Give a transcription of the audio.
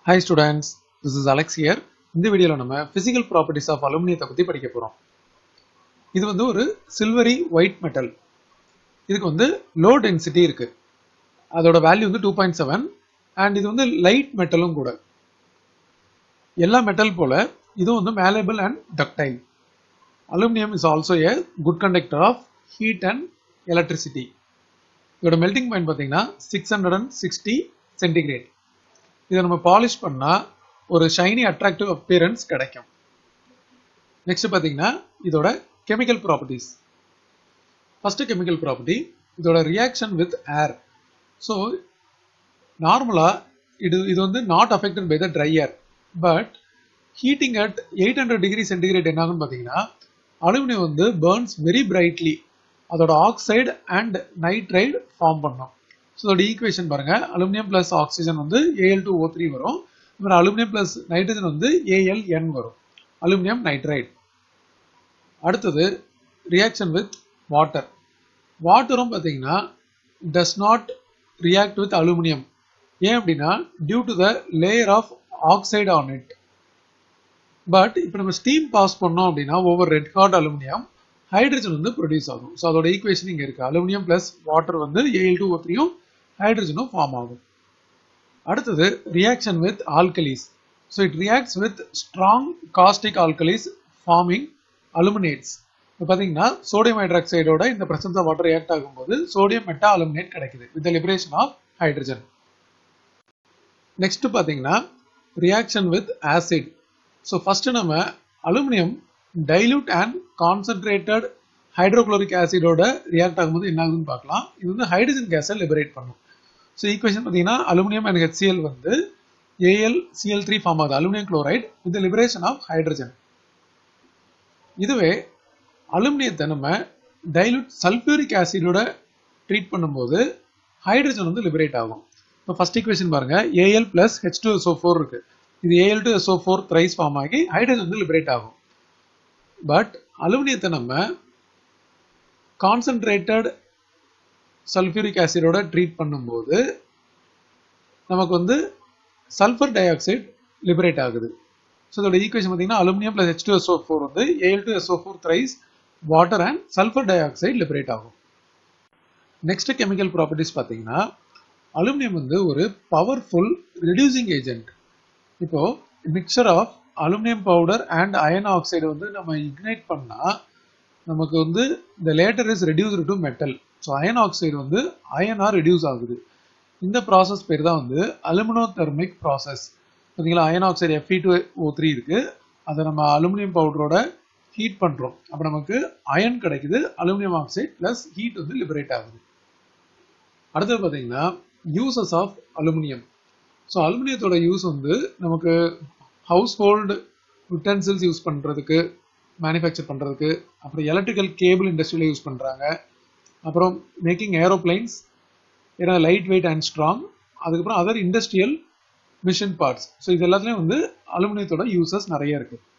hi students this is Alex here இந்த வீடியோவில் நம்ம ஃபிசிக்கல் ப்ராப்பர்ட்டிஸ் ஆஃப் அலுமினியத்தை பற்றி படிக்க போகிறோம் இது வந்து ஒரு சில்வரி ஒயிட் மெட்டல் இதுக்கு வந்து லோ டென்சிட்டி இருக்கு அதோட வேல்யூ வந்து டூ பாயிண்ட் செவன் அண்ட் இது வந்து லைட் மெட்டலும் கூட எல்லா மெட்டல் போல இதுவும் வந்து malleable and ductile aluminium is also a good conductor of heat and electricity இதோட மெல்டிங் பாயிண்ட் பார்த்தீங்கன்னா six hundred and sixty centigrade இதை நம்ம பாலிஷ் பண்ணால் ஒரு ஷைனி அட்ராக்டிவ் அப்பியரன்ஸ் கிடைக்கும் நெக்ஸ்ட் பார்த்தீங்கன்னா இதோட chemical properties first chemical property இதோட ரியாக்ஷன் வித் ஏர் ஸோ நார்மலாக இது இது வந்து not affected by the dry air but heating at eight hundred degree centigrade என்ன ஆகுன்னு பார்த்தீங்கன்னா அலுமினியம் வந்து பேர்ன்ஸ் வெரி பிரைட்லி அதோட ஆக்சைடு அண்ட் நைட்ரைடு ஃபார்ம் பண்ணும் ஸோ அதோட ஈக்குவேஷன் பாருங்க அலுமினியம் பிளஸ் ஆக்சிஜன் வந்து ஏஎல் டூ ஓ த்ரீ வரும் அப்புறம் அலுமினியம் பிளஸ் நைட்ரஜன் வந்து ஏஎல்என் வரும் அலுமினியம் நைட்ரைட் அடுத்தது ரியாக்ஷன் வித் வாட்டர் வாட்டரும் பார்த்தீங்கன்னா does not react with aluminium ஏன் அப்படின்னா due to the layer of oxide on it but இப்போ நம்ம ஸ்டீம் பாஸ் பண்ணோம் அப்படின்னா over red hot aluminium hydrogen வந்து ப்ரொடியூஸ் ஆகும் ஸோ அதோட ஈக்குவேஷன் இங்கே இருக்கு அலுமினியம் பிளஸ் வாட்டர் வந்து ஏஎல் டூ ஓ த்ரீயும் ஹைட்ரஜனும் ஃபார்ம் ஆகும் அடுத்தது reaction with alkalis so it reacts with strong caustic alkalis forming aluminates இப்போ பார்த்தீங்கன்னா சோடியம் ஹைட்ராக்சைடோட இந்த பிரசன்ஸ் ஆஃப் வாட்டர் ரியாக்ட் ஆகும்போது சோடியம் மெட்டா அலுமினேட் கிடைக்குது with liberation of hydrogen next பார்த்தீங்கன்னா reaction with acid so first நம்ம aluminium dilute and concentrated hydrochloric ஆசிடோட react ஆகும்போது என்ன ஆகுதுன்னு பார்க்கலாம் இது வந்து ஹைட்ரஜன் கேஸை லிபரேட் பண்ணும் ஸோ ஈக்குவேஷன் பார்த்தீங்கன்னா அலுமினியம் அண்ட் ஹெச்சிஎல் வந்து ஏஎல் சிஎல் த்ரீ ஃபார்ம் ஆகுது aluminium chloride with liberation of hydrogen இதுவே அலுமினியத்தை நம்ம டைல்யூட் சல்ஃபியூரிக் ஆசிடோட ட்ரீட் பண்ணும்போது ஹைட்ரஜன் வந்து லிபரேட் ஆகும் இப்போ ஃபர்ஸ்ட் ஈக்குவேஷன் பாருங்க AL plus H two SO four இருக்கு இது AL two SO four thrice form ஆகி ஹைட்ரஜன் வந்து லிபரேட் ஆகும் பட் அலுமினியத்தை நம்ம கான்சன்ட்ரேட்டட் சல்ஃபியூரிக் ஆசிடோட ட்ரீட் பண்ணும்போது நமக்கு வந்து சல்ஃபர் டை ஆக்சைடு லிபரேட் ஆகுது ஸோ இதோட ஈக்குவேஷன் பார்த்தீங்கன்னா aluminium plus H two SO four வந்து AL two SO four thrice water and sulphur dioxide liberate ஆகும் நெக்ஸ்ட் கெமிக்கல் ப்ராப்பர்ட்டிஸ் பார்த்தீங்கன்னா அலுமினியம் வந்து ஒரு பவர்ஃபுல் ரிடியூசிங் ஏஜென்ட் இப்போ mixture of aluminium powder and iron oxide வந்து நம்ம ignite பண்ணா நமக்கு வந்து இந்த latter is reduced to metal so iron oxide வந்து அயனா ரெடியூஸ் ஆகுது இந்த ப்ராசஸ் பேர் தான் வந்து அலுமினோ தெர்மிக் ப்ராசஸ் பார்த்தீங்களா iron oxide FE two O three இருக்கு அதை நம்ம அலுமினியம் பவுடரோட ஹீட் பண்ணுறோம் அப்போ நமக்கு அயன் கிடைக்குது அலுமினியம் ஆக்சைடு ப்ளஸ் ஹீட் வந்து லிபரேட் ஆகுது அடுத்தது பார்த்தீங்கன்னா யூசஸ் ஆஃப் அலுமினியம் ஸோ அலுமினியத்தோட யூஸ் வந்து நமக்கு ஹவுஸ் ஹோல்டு யுட்டன்சில்ஸ் யூஸ் பண்ணுறதுக்கு மேனுஃபேக்சர் பண்ணுறதுக்கு அப்புறம் எலக்ட்ரிக்கல் கேபிள் இண்டஸ்ட்ரியில் யூஸ் பண்ணுறாங்க அப்புறம் மேக்கிங் ஏரோப்ளைன்ஸ் ஏன்னா லைட் வெயிட் அண்ட் ஸ்ட்ராங் அதுக்கப்புறம் other industrial machine parts so இது எல்லாத்துலேயும் வந்து அலுமினியத்தோட யூசஸ் நிறைய இருக்குது